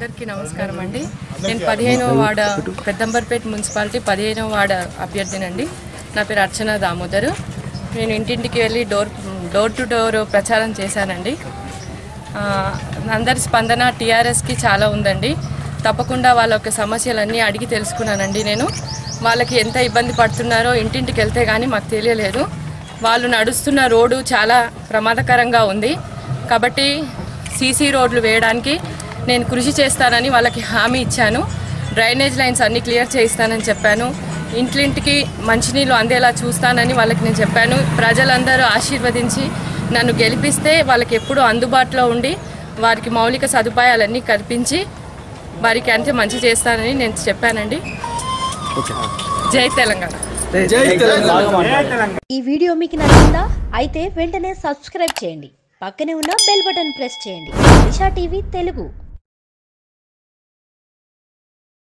అందరికీ నమస్కారం అండి నేను పదిహేనవ వార్డ పెద్దంబర్పేట మున్సిపాలిటీ పదిహేనవ వార్డ అభ్యర్థినండి నా పేరు అర్చన దామోదర్ నేను ఇంటింటికి వెళ్ళి డోర్ డోర్ టు డోర్ ప్రచారం చేశానండి ఆ, అందరి స్పందన టీఆర్ఎస్కి చాలా ఉందండి తప్పకుండా వాళ్ళ యొక్క సమస్యలన్నీ అడిగి తెలుసుకున్నానండి నేను వాళ్ళకి ఎంత ఇబ్బంది పడుతున్నారో ఇంటింటికి వెళ్తే కానీ మాకు తెలియలేదు వాళ్ళు నడుస్తున్న రోడ్డు చాలా ప్రమాదకరంగా ఉంది కాబట్టి సీసీ రోడ్లు వేయడానికి నేను కృషి చేస్తానని వాళ్ళకి హామీ ఇచ్చాను డ్రైనేజ్ లైన్స్ అన్ని క్లియర్ చేయిస్తానని చెప్పాను ఇంటింటికి మంచినీళ్ళు అందేలా చూస్తానని వాళ్ళకి నేను చెప్పాను ప్రజలందరూ ఆశీర్వదించి నన్ను గెలిపిస్తే వాళ్ళకి ఎప్పుడూ అందుబాటులో ఉండి వారికి మౌలిక సదుపాయాలన్నీ కల్పించి వారికి అంతే మంచి చేస్తానని నేను చెప్పానండి జై తెలంగాణ ఈ వీడియో మీకు నచ్చిందా అయితే వెంటనే సబ్స్క్రైబ్ చేయండి పక్కనే ఉన్న బెల్ బటన్ ప్రెస్ చేయండి దిశా టీవీ తెలుగు